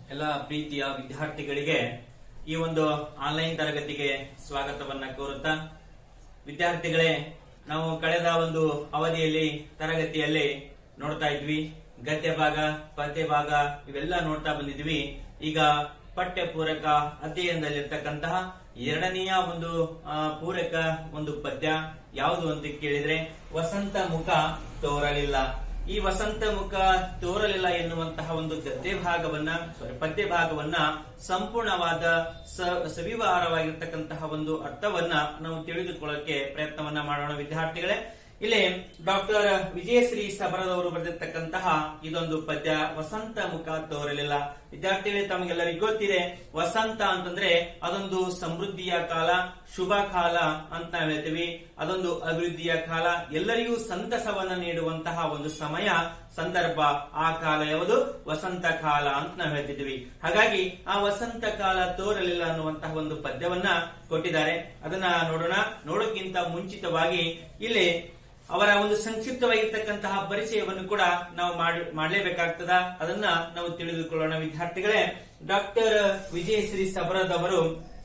ಎಲ್ಲ ಪ್ರೀತಿಯ ವಿದ್ಯಾರ್ಥಿಗಳಿಗೆ ಈ ಒಂದು ಆನ್ಲೈನ್ ತರಗತಿಗೆ ಸ್ವಾಗತವನ್ನ ಕೋರುತ್ತಾ ವಿದ್ಯಾರ್ಥಿಗಳೇ ನಾವು ಕಳೆದ ಒಂದು ಅವಧಿಯಲ್ಲಿ ತರಗತಿಯಲ್ಲಿ ನೋಡ್ತಾ ಇದ್ವಿ ಗದ್ಯ ಭಾಗ ಪದ್ಯ ಭಾಗ ಇವೆಲ್ಲ ನೋಡ್ತಾ ಬಂದಿದ್ವಿ ಈಗ ಪಠ್ಯ ಪೂರಕ ಅಧ್ಯಯನದಲ್ಲಿರ್ತಕ್ಕಂತಹ ಎರಡನೆಯ ಒಂದು ಆ, ಪೂರಕ ಒಂದು ಪದ್ಯ ಯಾವುದು ಅಂತ ಕೇಳಿದ್ರೆ ವಸಂತ ಮುಖ ತೋರಲಿಲ್ಲ ಈ ವಸಂತ ಮುಖ ತೋರಲಿಲ್ಲ ಎನ್ನುವಂತಹ ಒಂದು ಗದ್ಯ ಭಾಗವನ್ನ ಸಾರಿ ಪದ್ಯ ಭಾಗವನ್ನ ಸಂಪೂರ್ಣವಾದ ಸ- ಸವಿವಾರವಾಗಿರ್ತಕ್ಕಂತಹ ಒಂದು ಅರ್ಥವನ್ನ ನಾವು ತಿಳಿದುಕೊಳ್ಳಕ್ಕೆ ಪ್ರಯತ್ನವನ್ನ ಮಾಡೋಣ ವಿದ್ಯಾರ್ಥಿಗಳೇ ಇಲ್ಲಿ ಡಾಕ್ಟರ್ ವಿಜಯಶ್ರೀ ಸಬರದವರು ಬರೆದಿರ್ತಕ್ಕಂತಹ ಇದೊಂದು ಪದ್ಯ ವಸಂತ ಮುಖ ತೋರಲಿಲ್ಲ ವಿದ್ಯಾರ್ಥಿಗಳೇ ತಮಗೆಲ್ಲರಿಗೂ ಗೊತ್ತಿದೆ ವಸಂತ ಅಂತಂದ್ರೆ ಅದೊಂದು ಸಮೃದ್ಧಿಯ ಕಾಲ ಶುಭ ಕಾಲ ಅಂತ ನಾವ್ ಹೇಳ್ತೀವಿ ಅದೊಂದು ಅಭಿವೃದ್ಧಿಯ ಕಾಲ ಎಲ್ಲರಿಗೂ ಸಂತಸವನ್ನ ನೀಡುವಂತಹ ಒಂದು ಸಮಯ ಸಂದರ್ಭ ಆ ಕಾಲ ಯಾವುದು ವಸಂತ ಕಾಲ ಅಂತ ನಾವು ಹೇಳ್ತಿದ್ವಿ ಹಾಗಾಗಿ ಆ ವಸಂತ ಕಾಲ ತೋರಲಿಲ್ಲ ಅನ್ನುವಂತಹ ಒಂದು ಪದ್ಯವನ್ನ ಕೊಟ್ಟಿದ್ದಾರೆ ಅದನ್ನ ನೋಡೋಣ ನೋಡೋಕ್ಕಿಂತ ಮುಂಚಿತವಾಗಿ ಇಲ್ಲಿ ಅವರ ಒಂದು ಸಂಕ್ಷಿಪ್ತವಾಗಿರ್ತಕ್ಕಂತಹ ಪರಿಚಯವನ್ನು ಕೂಡ ನಾವು ಮಾಡ್- ಮಾಡ್ಲೇಬೇಕಾಗ್ತದ ಅದನ್ನ ನಾವು ತಿಳಿದುಕೊಳ್ಳೋಣ ವಿದ್ಯಾರ್ಥಿಗಳೇ ಡಾಕ್ಟರ್ ವಿಜಯಶ್ರೀ ಸಬರದವರು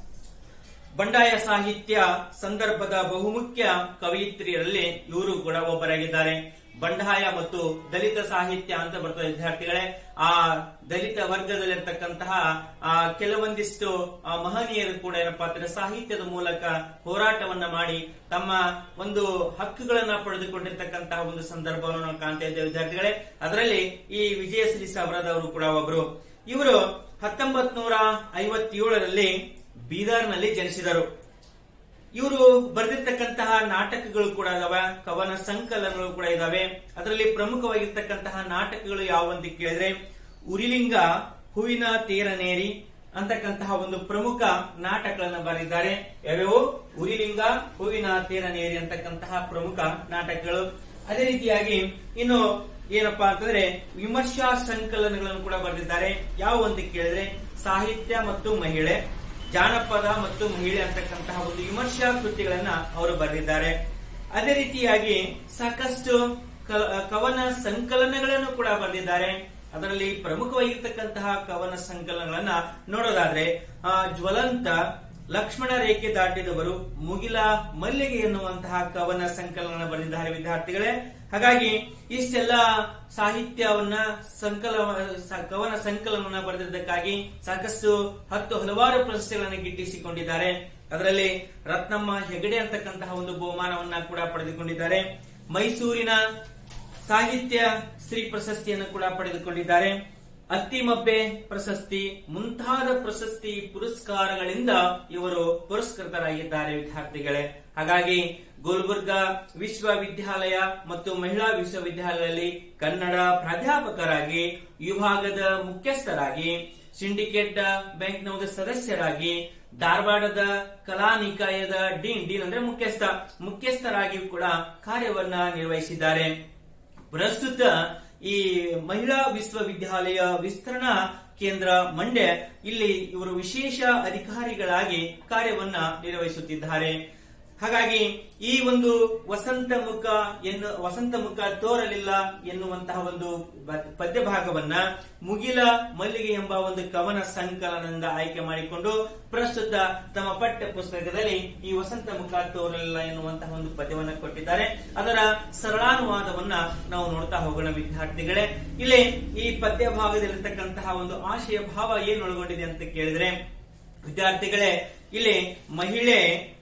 ಬಂಡಾಯ ಸಾಹಿತ್ಯ ಸಂದರ್ಭದ ಬಹುಮುಖ್ಯ ಕವಯಿತ್ರಿಯರಲ್ಲಿ ಇವರು ಕೂಡ ಒಬ್ಬರಾಗಿದ್ದಾರೆ ಬಂಡಾಯ ಮತ್ತು ದಲಿತ ಸಾಹಿತ್ಯ ಅಂತ ಬರ್ತದೆ ವಿದ್ಯಾರ್ಥಿಗಳೇ ಆ ದಲಿತ ವರ್ಗದಲ್ಲಿರ್ತಕ್ಕಂತಹ ಆ ಕೆಲವೊಂದಿಷ್ಟು ಆ ಮಹನೀಯರು ಕೂಡ ಏನಪ್ಪಾ ಅಂದ್ರೆ ಸಾಹಿತ್ಯದ ಮೂಲಕ ಹೋರಾಟವನ್ನ ಮಾಡಿ ತಮ್ಮ ಒಂದು ಹಕ್ಕುಗಳನ್ನ ಪಡೆದುಕೊಂಡಿರ್ತಕ್ಕಂತಹ ಒಂದು ಸಂದರ್ಭವನ್ನು ನಾವು ಕಾಣ್ತಾ ಇದ್ದೇವೆ ವಿದ್ಯಾರ್ಥಿಗಳೇ ಅದರಲ್ಲಿ ಈ ವಿಜಯಶ್ರೀ ಸಬರದವರು ಕೂಡ ಒಬ್ರು ಇವರು ಹತ್ತೊಂಬತ್ ನೂರ ಐವತ್ತೇಳರಲ್ಲಿ ಬೀದರ್ನಲ್ಲಿ ಜನಿಸಿದರು ಇವರು ಬರೆದಿರ್ತಕ್ಕಂತಹ ನಾಟಕಗಳು ಕೂಡ ಇದಾವೆ ಕವನ ಸಂಕಲನಗಳು ಕೂಡ ಇದಾವೆ ಅದರಲ್ಲಿ ಪ್ರಮುಖವಾಗಿರ್ತಕ್ಕಂತಹ ನಾಟಕಗಳು ಯಾವಂತ ಕೇಳಿದ್ರೆ ಉರಿಲಿಂಗ ಹೂವಿನ ತೀರನೇರಿ ಅಂತಕ್ಕಂತಹ ಒಂದು ಪ್ರಮುಖ ನಾಟಕಗಳನ್ನ ಬರೆದಿದ್ದಾರೆ ಯಾವ್ಯಾವು ಉರಿಲಿಂಗ ಹೂವಿನ ತೀರನೇರಿ ಅಂತಕ್ಕಂತಹ ಪ್ರಮುಖ ನಾಟಕಗಳು ಅದೇ ರೀತಿಯಾಗಿ ಇನ್ನು ಏನಪ್ಪಾ ಅಂತಂದ್ರೆ ವಿಮರ್ಶಾ ಸಂಕಲನಗಳನ್ನು ಕೂಡ ಬರೆದಿದ್ದಾರೆ ಯಾವ ಅಂತ ಕೇಳಿದ್ರೆ ಸಾಹಿತ್ಯ ಮತ್ತು ಮಹಿಳೆ ಜಾನಪದ ಮತ್ತು ಮಹಿಳೆ ಅಂತಕ್ಕಂತಹ ಒಂದು ವಿಮರ್ಶಾ ಕೃತಿಗಳನ್ನ ಅವರು ಬರೆದಿದ್ದಾರೆ ಅದೇ ರೀತಿಯಾಗಿ ಸಾಕಷ್ಟು ಕ- ಕವನ ಸಂಕಲನಗಳನ್ನು ಕೂಡ ಬರೆದಿದ್ದಾರೆ ಅದರಲ್ಲಿ ಪ್ರಮುಖವಾಗಿರ್ತಕ್ಕಂತಹ ಕವನ ಸಂಕಲನಗಳನ್ನ ನೋಡೋದಾದ್ರೆ ಆ, ಜ್ವಲಂತ ಲಕ್ಷ್ಮಣ ರೇಖೆ ದಾಟಿದವರು ಮುಗಿಲ ಮಲ್ಲಿಗೆ ಎನ್ನುವಂತಹ ಕವನ ಸಂಕಲನ ಬರೆದಿದ್ದಾರೆ ವಿದ್ಯಾರ್ಥಿಗಳೇ ಹಾಗಾಗಿ ಇಷ್ಟೆಲ್ಲ ಸಾಹಿತ್ಯವನ್ನ ಸಂಕಲ ಸ- ಕವನ ಸಂಕಲನವನ್ನ ಬರೆದಿದ್ದಕ್ಕಾಗಿ ಸಾಕಷ್ಟು ಹತ್ತು ಹಲವಾರು ಪ್ರಶಸ್ತಿಗಳನ್ನು ಗಿಟ್ಟಿಸಿಕೊಂಡಿದ್ದಾರೆ ಅದರಲ್ಲಿ ರತ್ನಮ್ಮ ಹೆಗಡೆ ಅಂತಕ್ಕಂತಹ ಒಂದು ಬಹುಮಾನವನ್ನ ಕೂಡ ಪಡೆದುಕೊಂಡಿದ್ದಾರೆ ಮೈಸೂರಿನ ಸಾಹಿತ್ಯ ಶ್ರೀ ಪ್ರಶಸ್ತಿಯನ್ನು ಕೂಡ ಪಡೆದುಕೊಂಡಿದ್ದಾರೆ ಅತ್ತಿಮಬ್ಬೆ ಪ್ರಶಸ್ತಿ ಮುಂತಾದ ಪ್ರಶಸ್ತಿ ಪುರಸ್ಕಾರಗಳಿಂದ ಇವರು ಪುರಸ್ಕೃತರಾಗಿದ್ದಾರೆ ವಿದ್ಯಾರ್ಥಿಗಳೇ ಹಾಗಾಗಿ ಗುಲ್ಬರ್ಗಾ ವಿಶ್ವವಿದ್ಯಾಲಯ ಮತ್ತು ಮಹಿಳಾ ವಿಶ್ವವಿದ್ಯಾಲಯದಲ್ಲಿ ಕನ್ನಡ ಪ್ರಾಧ್ಯಾಪಕರಾಗಿ ವಿಭಾಗದ ಮುಖ್ಯಸ್ಥರಾಗಿ ಸಿಂಡಿಕೇಟ್ ಬ್ಯಾಂಕ್ನ ಒಂದು ಸದಸ್ಯರಾಗಿ ಧಾರವಾಡದ ಕಲಾ ನಿಕಾಯದ ಡೀನ್ ಡೀನ್ ಅಂದ್ರೆ ಮುಖ್ಯಸ್ಥ ಮುಖ್ಯಸ್ಥರಾಗಿ ಕೂಡ ಕಾರ್ಯವನ್ನ ನಿರ್ವಹಿಸಿದ್ದಾರೆ ಪ್ರಸ್ತುತ ಈ ಮಹಿಳಾ ವಿಶ್ವವಿದ್ಯಾಲಯ ವಿಸ್ತರಣಾ ಕೇಂದ್ರ ಮಂಡ್ಯ ಇಲ್ಲಿ ಇವರು ವಿಶೇಷ ಅಧಿಕಾರಿಗಳಾಗಿ ಕಾರ್ಯವನ್ನ ನಿರ್ವಹಿಸುತ್ತಿದ್ದಾರೆ ಹಾಗಾಗಿ ಈ ಒಂದು ವಸಂತ ಮುಖ ಎನ್ನು ವಸಂತ ಮುಖ ತೋರಲಿಲ್ಲ ಎನ್ನುವಂತಹ ಒಂದು ಬ- ಪದ್ಯ ಭಾಗವನ್ನ ಮುಗಿಲ ಮಲ್ಲಿಗೆ ಎಂಬ ಒಂದು ಕವನ ಸಂಕಲನದಿಂದ ಆಯ್ಕೆ ಮಾಡಿಕೊಂಡು ಪ್ರಸ್ತುತ ತಮ್ಮ ಪಠ್ಯ ಪುಸ್ತಕದಲ್ಲಿ ಈ ವಸಂತ ಮುಖ ತೋರಲಿಲ್ಲ ಎನ್ನುವಂತಹ ಒಂದು ಪದ್ಯವನ್ನ ಕೊಟ್ಟಿದ್ದಾರೆ ಅದರ ಸರಳಾನುವಾದವನ್ನ ನಾವು ನೋಡ್ತಾ ಹೋಗೋಣ ವಿದ್ಯಾರ್ಥಿಗಳೇ ಇಲ್ಲಿ ಈ ಪದ್ಯ ಭಾಗದಲ್ಲಿರ್ತಕ್ಕಂತಹ ಒಂದು ಆಶಯ ಭಾವ ಏನ್ ಒಳಗೊಂಡಿದೆ ಅಂತ ಕೇಳಿದ್ರೆ ವಿದ್ಯಾರ್ಥಿಗಳೇ ಇಲ್ಲಿ ಮಹಿಳೆ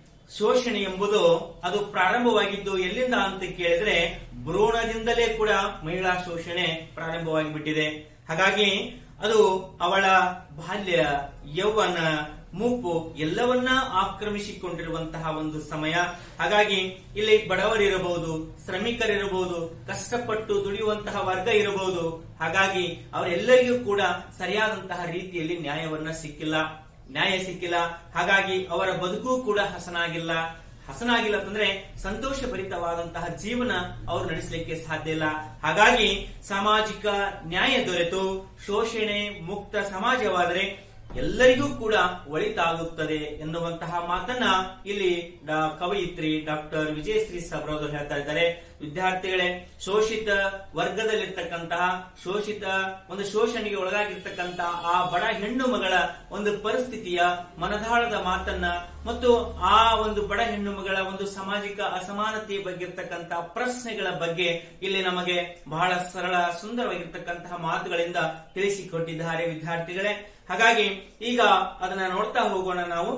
ಶೋಷಣೆ ಎಂಬುದು ಅದು ಪ್ರಾರಂಭವಾಗಿದ್ದು ಎಲ್ಲಿಂದ ಅಂತ ಕೇಳಿದ್ರೆ ಭ್ರೂಣದಿಂದಲೇ ಕೂಡ ಮಹಿಳಾ ಶೋಷಣೆ ಪ್ರಾರಂಭವಾಗಿ ಬಿಟ್ಟಿದೆ ಹಾಗಾಗಿ ಅದು ಅವಳ ಬಾಲ್ಯ ಯೌವನ ಮುಪ್ಪು ಎಲ್ಲವನ್ನ ಆಕ್ರಮಿಸಿಕೊಂಡಿರುವಂತಹ ಒಂದು ಸಮಯ ಹಾಗಾಗಿ ಇಲ್ಲಿ ಬಡವರಿರಬಹುದು ಶ್ರಮಿಕರಿರಬಹುದು ಕಷ್ಟಪಟ್ಟು ದುಡಿಯುವಂತಹ ವರ್ಗ ಇರಬಹುದು ಹಾಗಾಗಿ ಅವರೆಲ್ಲರಿಗೂ ಕೂಡ ಸರಿಯಾದಂತಹ ರೀತಿಯಲ್ಲಿ ನ್ಯಾಯವನ್ನ ಸಿಕ್ಕಿಲ್ಲ ನ್ಯಾಯ ಸಿಕ್ಕಿಲ್ಲ ಹಾಗಾಗಿ ಅವರ ಬದುಕು ಕೂಡ ಹಸನಾಗಿಲ್ಲ ಹಸನಾಗಿಲ್ಲ ಅಂತಂದ್ರೆ ಸಂತೋಷ ಭರಿತವಾದಂತಹ ಜೀವನ ಅವರು ನಡೆಸಲಿಕ್ಕೆ ಸಾಧ್ಯ ಇಲ್ಲ ಹಾಗಾಗಿ ಸಾಮಾಜಿಕ ನ್ಯಾಯ ದೊರೆತು ಶೋಷಣೆ ಮುಕ್ತ ಸಮಾಜವಾದರೆ ಎಲ್ಲರಿಗೂ ಕೂಡ ಒಳಿತಾಗುತ್ತದೆ ಎನ್ನುವಂತಹ ಮಾತನ್ನ ಇಲ್ಲಿ ಡಾ- ಕವಯಿತ್ರಿ ಡಾಕ್ಟರ್ ವಿಜಯಶ್ರೀ ಸಬ್ರವರು ಹೇಳ್ತಾ ಇದ್ದಾರೆ ವಿದ್ಯಾರ್ಥಿಗಳೇ ಶೋಷಿತ ವರ್ಗದಲ್ಲಿರ್ತಕ್ಕಂತಹ ಶೋಷಿತ ಒಂದು ಶೋಷಣೆಗೆ ಒಳಗಾಗಿರ್ತಕ್ಕಂತಹ ಆ ಬಡ ಹೆಣ್ಣು ಮಗಳ ಒಂದು ಪರಿಸ್ಥಿತಿಯ ಮನದಾಳದ ಮಾತನ್ನ ಮತ್ತು ಆ ಒಂದು ಬಡ ಹೆಣ್ಣು ಮಗಳ ಒಂದು ಸಾಮಾಜಿಕ ಅಸಮಾನತೆಯ ಬಗ್ಗೆ ಇರ್ತಕ್ಕಂತಹ ಪ್ರಶ್ನೆಗಳ ಬಗ್ಗೆ ಇಲ್ಲಿ ನಮಗೆ ಬಹಳ ಸರಳ ಸುಂದರವಾಗಿರ್ತಕ್ಕಂತಹ ಮಾತುಗಳಿಂದ ತಿಳಿಸಿಕೊಟ್ಟಿದ್ದಾರೆ ವಿದ್ಯಾರ್ಥಿಗಳೇ ಹಾಗಾಗಿ ಈಗ ಅದನ್ನ ನೋಡ್ತಾ ಹೋಗೋಣ ನಾವು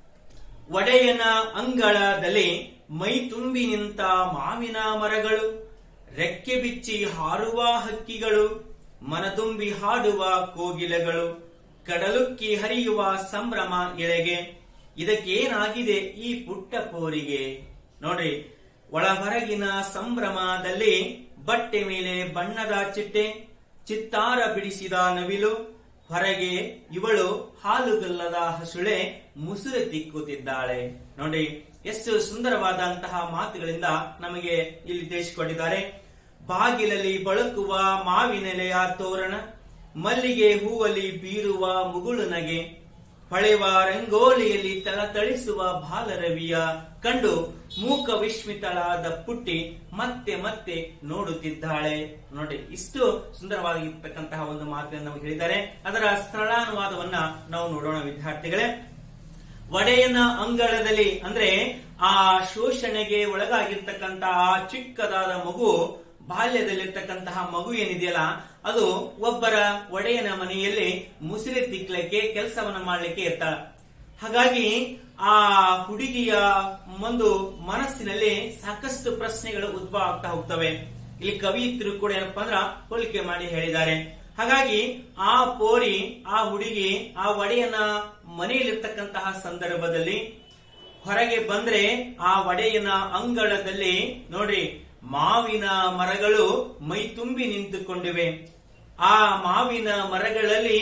ಒಡೆಯನ ಅಂಗಳದಲ್ಲಿ ಮೈ ತುಂಬಿ ನಿಂತ ಮಾವಿನ ಮರಗಳು ರೆಕ್ಕೆ ಬಿಚ್ಚಿ ಹಾರುವ ಹಕ್ಕಿಗಳು ಮನದುಂಬಿ ಹಾಡುವ ಕೋಗಿಲೆಗಳು ಕಡಲುಕ್ಕಿ ಹರಿಯುವ ಸಂಭ್ರಮ ಎಳೆಗೆ ಇದಕ್ಕೇನಾಗಿದೆ ಈ ಪುಟ್ಟ ಪೋರಿಗೆ ನೋಡ್ರಿ ಒಳ ಹೊರಗಿನ ಸಂಭ್ರಮದಲ್ಲಿ ಬಟ್ಟೆ ಮೇಲೆ ಬಣ್ಣದ ಚಿಟ್ಟೆ ಚಿತ್ತಾರ ಬಿಡಿಸಿದ ನವಿಲು ಹೊರಗೆ ಇವಳು ಹಾಲುಗಲ್ಲದ ಹಸುಳೆ ಮುಸುರೆ ತಿಕ್ಕುತ್ತಿದ್ದಾಳೆ ನೋಡಿ ಎಷ್ಟು ಸುಂದರವಾದಂತಹ ಮಾತುಗಳಿಂದ ನಮಗೆ ಇಲ್ಲಿ ತಿಳಿಸಿಕೊಟ್ಟಿದ್ದಾರೆ ಬಾಗಿಲಲ್ಲಿ ಬಳಕುವ ಮಾವಿನೆಲೆಯ ತೋರಣ ಮಲ್ಲಿಗೆ ಹೂವಲ್ಲಿ ಬೀರುವ ಮುಗುಳು ನಗೆ ಹೊಳೆವ ರಂಗೋಲಿಯಲ್ಲಿ ತಳತಳಿಸುವ ಬಾಲರವಿಯ ಕಂಡು ಮೂಕ ವಿಸ್ಮಿತಳಾದ ಪುಟ್ಟಿ ಮತ್ತೆ ಮತ್ತೆ ನೋಡುತ್ತಿದ್ದಾಳೆ ನೋಡಿ ಇಷ್ಟು ಸುಂದರವಾಗಿರ್ತಕ್ಕಂತಹ ಒಂದು ಮಾತನ್ನು ನಮಗೆ ಹೇಳಿದ್ದಾರೆ ಅದರ ಸರಳಾನುವಾದವನ್ನ ನಾವು ನೋಡೋಣ ವಿದ್ಯಾರ್ಥಿಗಳೇ ಒಡೆಯನ ಅಂಗಳದಲ್ಲಿ ಅಂದ್ರೆ ಆ ಶೋಷಣೆಗೆ ಒಳಗಾಗಿರ್ತಕ್ಕಂತಹ ಆ ಚಿಕ್ಕದಾದ ಮಗು ಬಾಲ್ಯದಲ್ಲಿರ್ತಕ್ಕಂತಹ ಮಗು ಏನಿದೆಯಲ್ಲ ಅದು ಒಬ್ಬರ ಒಡೆಯನ ಮನೆಯಲ್ಲಿ ಮುಸಿರಿ ತಿಕ್ಲಕ್ಕೆ ಕೆಲಸವನ್ನ ಮಾಡ್ಲಿಕ್ಕೆ ಇರ್ತಾಳ ಹಾಗಾಗಿ ಆ ಹುಡುಗಿಯ ಒಂದು ಮನಸ್ಸಿನಲ್ಲಿ ಸಾಕಷ್ಟು ಪ್ರಶ್ನೆಗಳು ಉದ್ಭವ ಆಗ್ತಾ ಹೋಗ್ತವೆ ಇಲ್ಲಿ ಕವಿಯಿತರು ಕೂಡ ಏನಪ್ಪಾ ಅಂದ್ರ ಹೋಲಿಕೆ ಮಾಡಿ ಹೇಳಿದ್ದಾರೆ ಹಾಗಾಗಿ ಆ ಪೋರಿ ಆ ಹುಡುಗಿ ಆ ಒಡೆಯನ ಮನೆಯಲ್ಲಿರ್ತಕ್ಕಂತಹ ಸಂದರ್ಭದಲ್ಲಿ ಹೊರಗೆ ಬಂದ್ರೆ ಆ ಒಡೆಯನ ಅಂಗಳದಲ್ಲಿ ನೋಡ್ರಿ ಮಾವಿನ ಮರಗಳು ಮೈ ತುಂಬಿ ನಿಂತುಕೊಂಡಿವೆ ಆ ಮಾವಿನ ಮರಗಳಲ್ಲಿ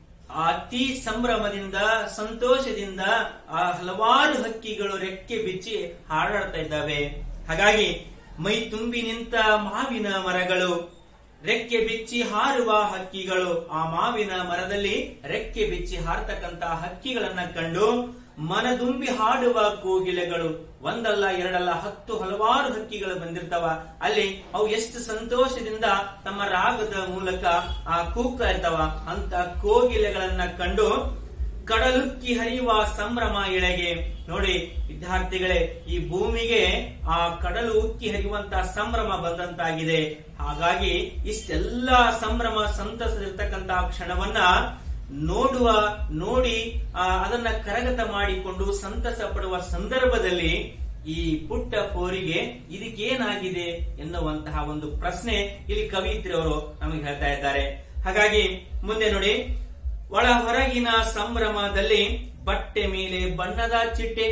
ಅತಿ ಸಂಭ್ರಮದಿಂದ ಸಂತೋಷದಿಂದ ಆ ಹಲವಾರು ಹಕ್ಕಿಗಳು ರೆಕ್ಕೆ ಬಿಚ್ಚಿ ಹಾರಾಡ್ತಾ ಇದ್ದಾವೆ ಹಾಗಾಗಿ ಮೈ ತುಂಬಿ ನಿಂತ ಮಾವಿನ ಮರಗಳು ರೆಕ್ಕೆ ಬಿಚ್ಚಿ ಹಾರುವ ಹಕ್ಕಿಗಳು ಆ ಮಾವಿನ ಮರದಲ್ಲಿ ರೆಕ್ಕೆ ಬಿಚ್ಚಿ ಹಾರತಕ್ಕಂತ ಹಕ್ಕಿಗಳನ್ನ ಕಂಡು ಮನದುಂಬಿ ಹಾಡುವ ಕೋಗಿಲೆಗಳು ಒಂದಲ್ಲ ಎರಡಲ್ಲ ಹತ್ತು ಹಲವಾರು ಹಕ್ಕಿಗಳು ಬಂದಿರ್ತಾವ ಅಲ್ಲಿ ಅವು ಎಷ್ಟು ಸಂತೋಷದಿಂದ ತಮ್ಮ ರಾಗದ ಮೂಲಕ ಆ ಕೂಗ್ತಾ ಇರ್ತಾವ ಅಂತ ಕೋಗಿಲೆಗಳನ್ನ ಕಂಡು ಕಡಲುಕ್ಕಿ ಹರಿಯುವ ಸಂಭ್ರಮ ಎಳೆಗೆ ನೋಡಿ ವಿದ್ಯಾರ್ಥಿಗಳೇ ಈ ಭೂಮಿಗೆ ಆ ಕಡಲು ಉಕ್ಕಿ ಹರಿಯುವಂತಹ ಸಂಭ್ರಮ ಬಂದಂತಾಗಿದೆ ಹಾಗಾಗಿ ಇಷ್ಟೆಲ್ಲ ಸಂಭ್ರಮ ಸಂತಸದಿರ್ತಕ್ಕಂತಹ ಕ್ಷಣವನ್ನ ನೋಡುವ ನೋಡಿ ಆ, ಅದನ್ನ ಕರಗತ ಮಾಡಿಕೊಂಡು ಸಂತಸ ಪಡುವ ಸಂದರ್ಭದಲ್ಲಿ ಈ ಪುಟ್ಟ ಪೋರಿಗೆ ಇದಕ್ಕೇನಾಗಿದೆ ಎನ್ನುವಂತಹ ಒಂದು ಪ್ರಶ್ನೆ ಇಲ್ಲಿ ಕವಿಯಿತ್ರಿ ಅವರು ನಮಗೆ ಹೇಳ್ತಾ ಇದ್ದಾರೆ ಹಾಗಾಗಿ ಮುಂದೆ ನೋಡಿ ಒಳ ಹೊರಗಿನ ಸಂಭ್ರಮದಲ್ಲಿ ಬಟ್ಟೆ ಮೇಲೆ ಬಣ್ಣದ ಚಿಟ್ಟೆ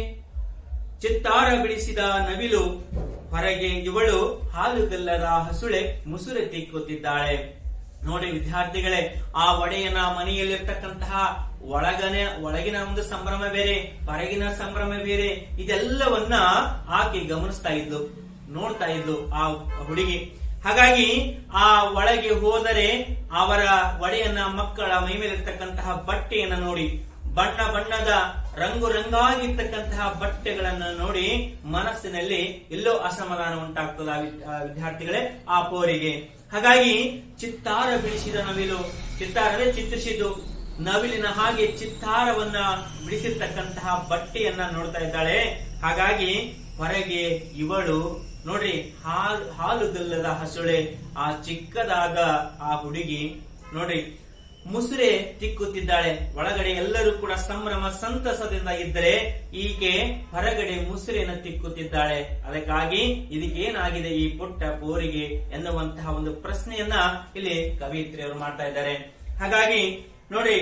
ಚಿತ್ತಾರ ಬಿಡಿಸಿದ ನವಿಲು ಹೊರಗೆ ಇವಳು ಹಾಲುಗಲ್ಲದ ಹಸುಳೆ ಮುಸುರೆ ತಿಕ್ಕುತ್ತಿದ್ದಾಳೆ ನೋಡಿ ವಿದ್ಯಾರ್ಥಿಗಳೇ ಆ ಒಡೆಯನ ಮನೆಯಲ್ಲಿರ್ತಕ್ಕಂತಹ ಒಳಗನೆ ಒಳಗಿನ ಒಂದು ಸಂಭ್ರಮ ಬೇರೆ ಹೊರಗಿನ ಸಂಭ್ರಮ ಬೇರೆ ಇದೆಲ್ಲವನ್ನ ಆಕೆ ಗಮನಿಸ್ತಾ ಇದ್ಲು ನೋಡ್ತಾ ಇದ್ಲು ಆ ಹುಡುಗಿ ಹಾಗಾಗಿ ಆ ಒಳಗೆ ಹೋದರೆ ಅವರ ಒಡೆಯನ ಮಕ್ಕಳ ಮೈ ಮೇಲಿರ್ತಕ್ಕಂತಹ ಬಟ್ಟೆಯನ್ನ ನೋಡಿ ಬಣ್ಣ ಬಣ್ಣದ ರಂಗು ರಂಗಾಗಿರ್ತಕ್ಕಂತಹ ಬಟ್ಟೆಗಳನ್ನ ನೋಡಿ ಮನಸ್ಸಿನಲ್ಲಿ ಎಲ್ಲೋ ಅಸಮಾಧಾನ ಉಂಟಾಗ್ತದ ಆ ವಿದ್- ಆ ವಿದ್ಯಾರ್ಥಿಗಳೇ ಆ ಪೋರಿಗೆ ಹಾಗಾಗಿ ಚಿತ್ತಾರ ಬಿಡಿಸಿದ ನವಿಲು ಚಿತ್ತಾರವೇ ಚಿತ್ರಿಸಿದ್ದು ನವಿಲಿನ ಹಾಗೆ ಚಿತ್ತಾರವನ್ನ ಬಿಡಿಸಿರ್ತಕ್ಕಂತಹ ಬಟ್ಟೆಯನ್ನ ನೋಡ್ತಾ ಇದ್ದಾಳೆ ಹಾಗಾಗಿ ಹೊರಗೆ ಇವಳು ನೋಡ್ರಿ ಹಾಲು ಹಾಲುಗಲ್ಲದ ಹಸುಳೆ ಆ ಚಿಕ್ಕದಾದ ಆ ಹುಡುಗಿ ನೋಡ್ರಿ ಮುಸುರೆ ತಿಕ್ಕುತ್ತಿದ್ದಾಳೆ ಒಳಗಡೆ ಎಲ್ಲರೂ ಕೂಡ ಸಂಭ್ರಮ ಸಂತಸದಿಂದ ಇದ್ದರೆ ಈಕೆ ಹೊರಗಡೆ ಮುಸುರೆಯನ್ನು ತಿಕ್ಕುತ್ತಿದ್ದಾಳೆ ಅದಕ್ಕಾಗಿ ಇದಕ್ಕೇನಾಗಿದೆ ಈ ಪುಟ್ಟ ಪೋರಿಗೆ ಎನ್ನುವಂತಹ ಒಂದು ಪ್ರಶ್ನೆಯನ್ನ ಇಲ್ಲಿ ಕವಿಯತ್ರಿಯವರು ಮಾಡ್ತಾ ಇದ್ದಾರೆ ಹಾಗಾಗಿ ನೋಡಿ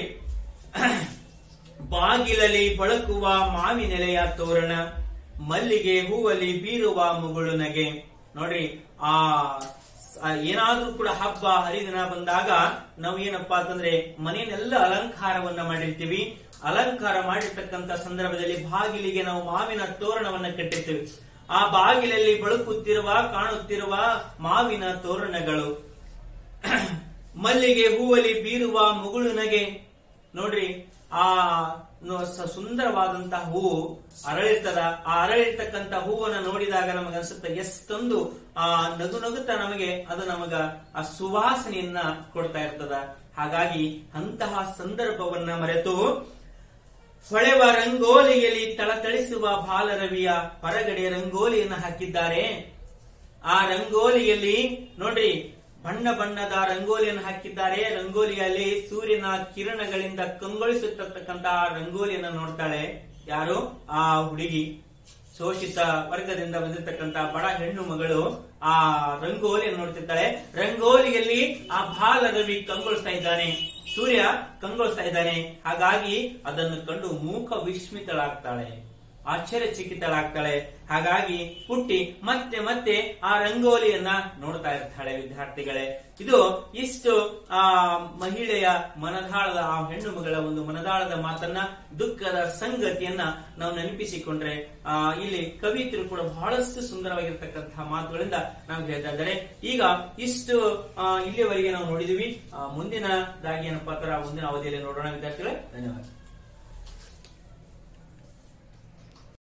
ಬಾಗಿಲಲ್ಲಿ ಬಳಕುವ ಮಾವಿನೆಲೆಯ ತೋರಣ ಮಲ್ಲಿಗೆ ಹೂವಲ್ಲಿ ಬೀರುವ ಮುಗುಳು ನಗೆ ನೋಡ್ರಿ ಆ ಆ ಏನಾದ್ರೂ ಕೂಡ ಹಬ್ಬ ಹರಿದಿನ ಬಂದಾಗ ನಾವು ಏನಪ್ಪಾ ಅಂತಂದ್ರೆ ಮನೆಯನ್ನೆಲ್ಲ ಅಲಂಕಾರವನ್ನ ಮಾಡಿರ್ತೀವಿ ಅಲಂಕಾರ ಮಾಡಿರ್ತಕ್ಕಂತ ಸಂದರ್ಭದಲ್ಲಿ ಬಾಗಿಲಿಗೆ ನಾವು ಮಾವಿನ ತೋರಣವನ್ನ ಕಟ್ಟಿರ್ತೀವಿ ಆ ಬಾಗಿಲಲ್ಲಿ ಬಳಕುತ್ತಿರುವ ಕಾಣುತ್ತಿರುವ ಮಾವಿನ ತೋರಣಗಳು ಮಲ್ಲಿಗೆ ಹೂವಲ್ಲಿ ಬೀರುವ ಮುಗುಳು ನಗೆ ನೋಡ್ರಿ ಆ ನು- ಸ- ಸುಂದರವಾದಂತಹ ಹೂವು ಅರಳಿರ್ತದ ಆ ಅರಳಿರ್ತಕ್ಕಂಥ ಹೂವನ್ನ ನೋಡಿದಾಗ ನಮಗೆ ಅನ್ಸುತ್ತೆ ಎಷ್ಟೊಂದು ಆ ನಗು ನಗುತ್ತಾ ನಮಗೆ ಅದು ನಮಗ ಆ ಸುವಾಸನೆಯನ್ನ ಕೊಡ್ತಾ ಇರ್ತದ ಹಾಗಾಗಿ ಅಂತಹ ಸಂದರ್ಭವನ್ನ ಮರೆತು ಹೊಳೆವ ರಂಗೋಲಿಯಲ್ಲಿ ತಳತಳಿಸುವ ಬಾಲರವಿಯ ಹೊರಗಡೆ ರಂಗೋಲಿಯನ್ನು ಹಾಕಿದ್ದಾರೆ ಆ ರಂಗೋಲಿಯಲ್ಲಿ ನೋಡ್ರಿ ಬಣ್ಣ ಬಣ್ಣದ ರಂಗೋಲಿಯನ್ನು ಹಾಕಿದ್ದಾರೆ ರಂಗೋಲಿಯಲ್ಲಿ ಸೂರ್ಯನ ಕಿರಣಗಳಿಂದ ಕಂಗೊಳಿಸುತ್ತಿರ್ತಕ್ಕಂತ ಆ ರಂಗೋಲಿಯನ್ನು ನೋಡ್ತಾಳೆ ಯಾರು ಆ ಹುಡುಗಿ ಶೋಷಿತ ವರ್ಗದಿಂದ ಬಂದಿರತಕ್ಕಂತ ಬಡ ಹೆಣ್ಣು ಮಗಳು ಆ ರಂಗೋಲಿಯನ್ನು ನೋಡ್ತಿರ್ತಾಳೆ ರಂಗೋಲಿಯಲ್ಲಿ ಆ ಬಾಲರವಿ ಕಂಗೊಳಿಸ್ತಾ ಇದ್ದಾನೆ ಸೂರ್ಯ ಕಂಗೊಳಿಸ್ತಾ ಇದ್ದಾನೆ ಹಾಗಾಗಿ ಅದನ್ನು ಕಂಡು ಮೂಕ ವಿಸ್ಮಿತಳಾಗ್ತಾಳೆ ಆಶ್ಚರ್ಯಚಕಿತಳಾಗ್ತಾಳೆ ಹಾಗಾಗಿ ಹುಟ್ಟಿ ಮತ್ತೆ ಮತ್ತೆ ಆ ರಂಗೋಲಿಯನ್ನ ನೋಡ್ತಾ ಇರ್ತಾಳೆ ವಿದ್ಯಾರ್ಥಿಗಳೇ ಇದು ಇಷ್ಟು ಆ ಮಹಿಳೆಯ ಮನದಾಳದ ಆ ಹೆಣ್ಣು ಮಗಳ ಒಂದು ಮನದಾಳದ ಮಾತನ್ನ ದುಃಖದ ಸಂಗತಿಯನ್ನ ನಾವು ನೆನಪಿಸಿಕೊಂಡ್ರೆ ಆ ಇಲ್ಲಿ ಕವಿಯತರು ಕೂಡ ಬಹಳಷ್ಟು ಸುಂದರವಾಗಿರ್ತಕ್ಕಂತಹ ಮಾತುಗಳಿಂದ ನಾವು ಹೇಳ್ತಾ ಇದ್ದಾರೆ ಈಗ ಇಷ್ಟು ಆ, ಇಲ್ಲಿಯವರೆಗೆ ನಾವು ನೋಡಿದ್ವಿ ಆ, ಮುಂದಿನದಾಗಿ ಏನಪ್ಪಾ ತರ ಮುಂದಿನ ಅವಧಿಯಲ್ಲಿ ನೋಡೋಣ ವಿದ್ಯಾರ್ಥಿಗಳೇ ಧನ್ಯವಾದ